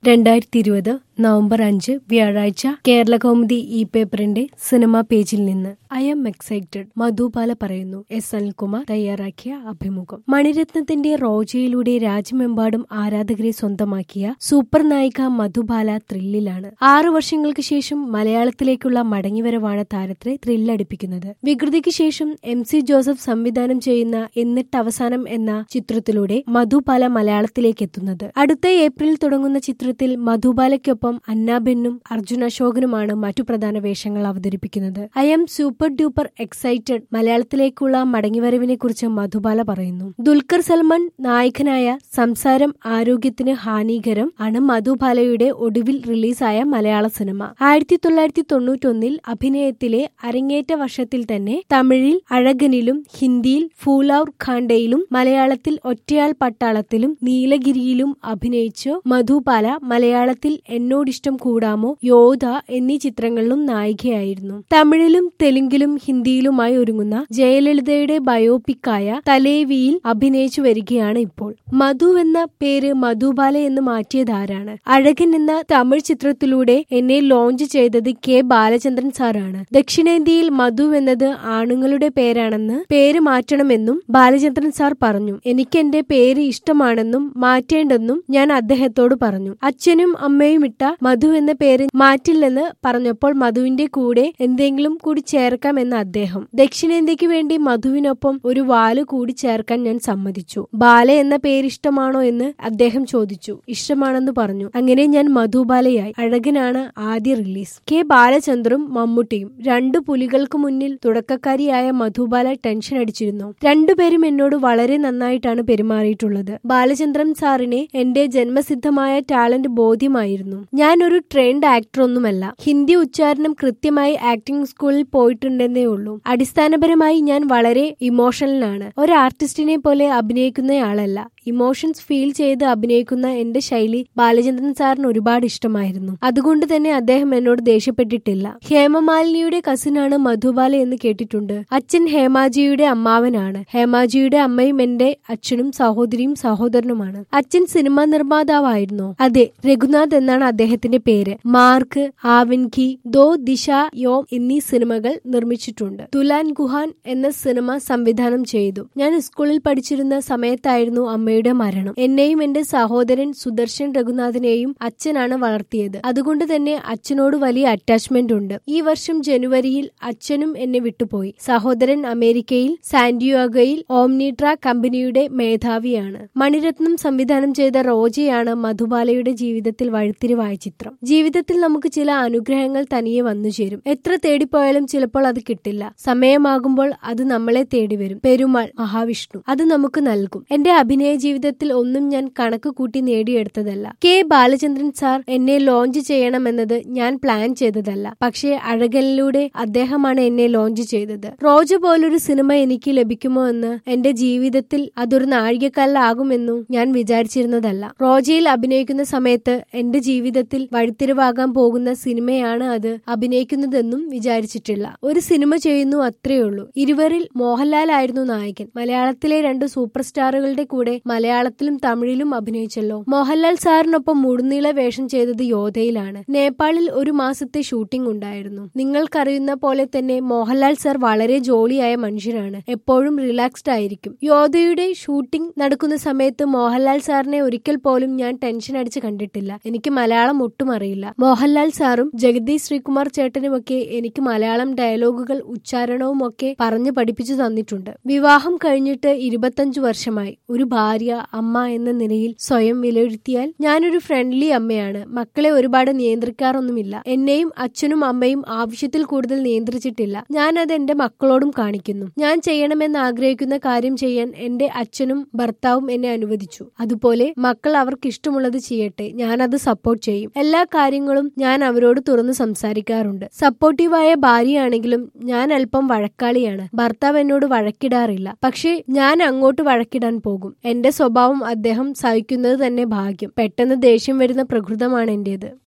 രണ്ടായിരത്തി ഇരുപത് നവംബർ അഞ്ച് വ്യാഴാഴ്ച കേരള കൗമുദി ഇ പേപ്പറിന്റെ സിനിമാ പേജിൽ നിന്ന് ഐ എം എക്സൈറ്റഡ് മധുബാല പറയുന്നു എസ് അനിൽകുമാർ തയ്യാറാക്കിയ അഭിമുഖം മണിരത്നത്തിന്റെ റോജയിലൂടെ രാജ്യമെമ്പാടും ആരാധകരെ സ്വന്തമാക്കിയ സൂപ്പർ നായിക മധുബാല ത്രില്ലിലാണ് ആറു വർഷങ്ങൾക്ക് ശേഷം മലയാളത്തിലേക്കുള്ള മടങ്ങിവരവാണ് താരത്തെ ത്രില്ലടിപ്പിക്കുന്നത് വികൃതിക്ക് ശേഷം എം സി ജോസഫ് സംവിധാനം ചെയ്യുന്ന എന്നിട്ട് അവസാനം എന്ന ചിത്രത്തിലൂടെ മധുബാല മലയാളത്തിലേക്ക് എത്തുന്നത് അടുത്ത ഏപ്രിൽ തുടങ്ങുന്ന ചിത്രത്തിൽ മധുബാലയ്ക്കൊപ്പം അന്നാബെന്നും അർജുൻ അശോകനുമാണ് മറ്റു പ്രധാന വേഷങ്ങൾ അവതരിപ്പിക്കുന്നത് I am super duper excited മലയാളത്തിലേക്കുള്ള മടങ്ങിവരവിനെ കുറിച്ച് മധുബാല പറയുന്നു ദുൽഖർ സൽമാൻ നായകനായ സംസാരം ആരോഗ്യത്തിന് ഹാനികരം ആണ് മധുബാലയുടെ ഒടുവിൽ റിലീസായ മലയാള സിനിമ ആയിരത്തി തൊള്ളായിരത്തി തൊണ്ണൂറ്റൊന്നിൽ അഭിനയത്തിലെ അരങ്ങേറ്റ വർഷത്തിൽ തന്നെ തമിഴിൽ അഴകനിലും ഹിന്ദിയിൽ ഫൂലൌർ ഖാണ്ടയിലും മലയാളത്തിൽ ഒറ്റയാൾ പട്ടാളത്തിലും നീലഗിരിയിലും അഭിനയിച്ചു മധുബാല മലയാളത്തിൽ എന്നോടിഷ്ടം കൂടാമോ യോധ എന്നീ ചിത്രങ്ങളിലും നായികയായിരുന്നു തമിഴിലും തെലുങ്കിലും ഹിന്ദിയിലുമായി ഒരുങ്ങുന്ന ജയലളിതയുടെ ബയോപിക്കായ തലേവിയിൽ അഭിനയിച്ചു വരികയാണ് ഇപ്പോൾ മധു എന്ന പേര് മധുബാല എന്ന് മാറ്റിയതാരാണ് അഴകൻ എന്ന തമിഴ് ചിത്രത്തിലൂടെ എന്നെ ലോഞ്ച് ചെയ്തത് കെ ബാലചന്ദ്രൻ സാറാണ് ദക്ഷിണേന്ത്യയിൽ മധു എന്നത് ആണുങ്ങളുടെ പേരാണെന്ന് പേര് മാറ്റണമെന്നും ബാലചന്ദ്രൻ സാർ പറഞ്ഞു എനിക്ക് എന്റെ പേര് ഇഷ്ടമാണെന്നും മാറ്റേണ്ടെന്നും ഞാൻ അദ്ദേഹത്തോട് പറഞ്ഞു അച്ഛനും അമ്മയും ഇട്ട മധു എന്ന പേര് മാറ്റില്ലെന്ന് പറഞ്ഞപ്പോൾ മധുവിന്റെ കൂടെ എന്തെങ്കിലും കൂടി ചേർക്കാം എന്ന അദ്ദേഹം ദക്ഷിണേന്ത്യക്ക് വേണ്ടി മധുവിനൊപ്പം ഒരു വാല് കൂടി ചേർക്കാൻ ഞാൻ സമ്മതിച്ചു ബാല എന്ന പേര് ഇഷ്ടമാണോ എന്ന് അദ്ദേഹം ചോദിച്ചു ഇഷ്ടമാണെന്ന് പറഞ്ഞു അങ്ങനെ ഞാൻ മധുബാലയായി അഴകനാണ് ആദ്യ റിലീസ് കെ ബാലചന്ദ്രും മമ്മൂട്ടിയും രണ്ടു പുലികൾക്ക് മുന്നിൽ തുടക്കക്കാരിയായ മധുബാല ടെൻഷൻ അടിച്ചിരുന്നു രണ്ടുപേരും എന്നോട് വളരെ നന്നായിട്ടാണ് പെരുമാറിയിട്ടുള്ളത് ബാലചന്ദ്രൻ സാറിനെ എന്റെ ജന്മസിദ്ധമായ ടാലന്റ് ബോധ്യമായിരുന്നു ഞാൻ ഒരു ട്രെയിൻഡ് ആക്ടർ ഒന്നുമല്ല ഹിന്ദി ഉച്ചാരണം കൃത്യമായി ആക്ടിംഗ് സ്കൂളിൽ പോയിട്ടുണ്ടെന്നേ ഉള്ളൂ അടിസ്ഥാനപരമായി ഞാൻ വളരെ ഇമോഷണലാണ് ഒരു ആർട്ടിസ്റ്റിനെ പോലെ അഭിനയിക്കുന്നയാളല്ല ഇമോഷൻസ് ഫീൽ ചെയ്ത് അഭിനയിക്കുന്ന എന്റെ ശൈലി ബാലചന്ദ്രൻ സാറിന് ഒരുപാട് ഇഷ്ടമായിരുന്നു അതുകൊണ്ട് തന്നെ അദ്ദേഹം എന്നോട് ദേഷ്യപ്പെട്ടിട്ടില്ല ഹേമമാലിനിയുടെ കസിനാണ് മധുബാല എന്ന് കേട്ടിട്ടുണ്ട് അച്ഛൻ ഹേമാജിയുടെ അമ്മാവനാണ് ഹേമാജിയുടെ അമ്മയും എന്റെ അച്ഛനും സഹോദരിയും സഹോദരനുമാണ് അച്ഛൻ സിനിമാ നിർമ്മാതാവായിരുന്നു അതെ രഘുനാഥ് എന്നാണ് അദ്ദേഹത്തിന്റെ പേര് മാർക്ക് ആവിൻകി ദോ ദിശ യോം എന്നീ സിനിമകൾ നിർമ്മിച്ചിട്ടുണ്ട് തുലാൻ ഗുഹാൻ എന്ന സിനിമ സംവിധാനം ചെയ്തു ഞാൻ സ്കൂളിൽ പഠിച്ചിരുന്ന സമയത്തായിരുന്നു അമ്മയുടെ മരണം എന്നെയും എന്റെ സഹോദരൻ സുദർശൻ രഘുനാഥിനെയും അച്ഛനാണ് വളർത്തിയത് അതുകൊണ്ട് തന്നെ അച്ഛനോട് വലിയ അറ്റാച്ച്മെന്റ് ഉണ്ട് ഈ വർഷം ജനുവരിയിൽ അച്ഛനും എന്നെ വിട്ടുപോയി സഹോദരൻ അമേരിക്കയിൽ സാന്റിയോഗയിൽ ഓംനിട്ര കമ്പനിയുടെ മേധാവിയാണ് മണിരത്നം സംവിധാനം ചെയ്ത റോജയാണ് മധുബാലയുടെ ജീവിതത്തിൽ വഴിത്തിരിവായ ചിത്രം ജീവിതത്തിൽ നമുക്ക് ചില അനുഗ്രഹങ്ങൾ തനിയെ വന്നു ചേരും എത്ര തേടിപ്പോയാലും ചിലപ്പോൾ അത് കിട്ടില്ല സമയമാകുമ്പോൾ അത് നമ്മളെ തേടി വരും പെരുമാൾ മഹാവിഷ്ണു അത് നമുക്ക് നൽകും എന്റെ അഭിനയ ജീവിതത്തിൽ ഒന്നും ഞാൻ കണക്ക് കൂട്ടി നേടിയെടുത്തതല്ല കെ ബാലചന്ദ്രൻ സാർ എന്നെ ലോഞ്ച് ചെയ്യണമെന്നത് ഞാൻ പ്ലാൻ ചെയ്തതല്ല പക്ഷേ അഴകലിലൂടെ അദ്ദേഹമാണ് എന്നെ ലോഞ്ച് ചെയ്തത് റോജ പോലൊരു സിനിമ എനിക്ക് ലഭിക്കുമോ എന്ന് എന്റെ ജീവിതത്തിൽ അതൊരു നാഴികക്കല്ലാകുമെന്നും ഞാൻ വിചാരിച്ചിരുന്നതല്ല റോജയിൽ അഭിനയിക്കുന്ന സമയത്ത് എന്റെ ജീവിതത്തിൽ വഴിത്തിരിവാകാൻ പോകുന്ന സിനിമയാണ് അത് അഭിനയിക്കുന്നതെന്നും വിചാരിച്ചിട്ടില്ല ഒരു സിനിമ ചെയ്യുന്നു അത്രയേ ഉള്ളൂ ഇരുവരിൽ മോഹൻലാൽ ആയിരുന്നു നായകൻ മലയാളത്തിലെ രണ്ട് സൂപ്പർ സ്റ്റാറുകളുടെ കൂടെ മലയാളത്തിലും തമിഴിലും അഭിനയിച്ചല്ലോ മോഹൻലാൽ സാറിനൊപ്പം മുഴുനീള വേഷം ചെയ്തത് യോധയിലാണ് നേപ്പാളിൽ ഒരു മാസത്തെ ഷൂട്ടിംഗ് ഉണ്ടായിരുന്നു നിങ്ങൾക്കറിയുന്ന പോലെ തന്നെ മോഹൻലാൽ സാർ വളരെ ജോളിയായ മനുഷ്യരാണ് എപ്പോഴും റിലാക്സ്ഡ് ആയിരിക്കും യോധയുടെ ഷൂട്ടിംഗ് നടക്കുന്ന സമയത്ത് മോഹൻലാൽ സാറിനെ ഒരിക്കൽ പോലും ഞാൻ ടെൻഷൻ അടിച്ച് കണ്ടിട്ടില്ല എനിക്ക് മലയാളം ഒട്ടും അറിയില്ല മോഹൻലാൽ സാറും ജഗദീഷ് ശ്രീകുമാർ ചേട്ടനുമൊക്കെ എനിക്ക് മലയാളം ഡയലോഗുകൾ ഉച്ചാരണവും ഒക്കെ പറഞ്ഞു പഠിപ്പിച്ചു തന്നിട്ടുണ്ട് വിവാഹം കഴിഞ്ഞിട്ട് ഇരുപത്തഞ്ചു വർഷമായി ഒരു ഭാര്യ അമ്മ എന്ന നിലയിൽ സ്വയം വിലയിരുത്തിയാൽ ഞാനൊരു ഫ്രണ്ട്ലി അമ്മയാണ് മക്കളെ ഒരുപാട് നിയന്ത്രിക്കാറൊന്നുമില്ല എന്നെയും അച്ഛനും അമ്മയും ആവശ്യത്തിൽ കൂടുതൽ നിയന്ത്രിച്ചിട്ടില്ല ഞാൻ അത് എന്റെ മക്കളോടും കാണിക്കുന്നു ഞാൻ ചെയ്യണമെന്ന് ആഗ്രഹിക്കുന്ന കാര്യം ചെയ്യാൻ എന്റെ അച്ഛനും ഭർത്താവും എന്നെ അനുവദിച്ചു അതുപോലെ മക്കൾ അവർക്ക് ഇഷ്ടമുള്ളത് ചെയ്യട്ടെ ഞാൻ അത് സപ്പോർട്ട് ചെയ്യും എല്ലാ കാര്യങ്ങളും ഞാൻ അവരോട് തുറന്നു സംസാരിക്കാറുണ്ട് സപ്പോർട്ടീവായ ഭാര്യയാണെങ്കിലും ഞാൻ അല്പം വഴക്കാളിയാണ് ഭർത്താവ് എന്നോട് വഴക്കിടാറില്ല പക്ഷേ ഞാൻ അങ്ങോട്ട് വഴക്കിടാൻ പോകും എന്റെ സ്വഭാവം അദ്ദേഹം സഹിക്കുന്നത് തന്നെ ഭാഗ്യം പെട്ടെന്ന് ദേഷ്യം വരുന്ന പ്രകൃതമാണ് എന്റേത്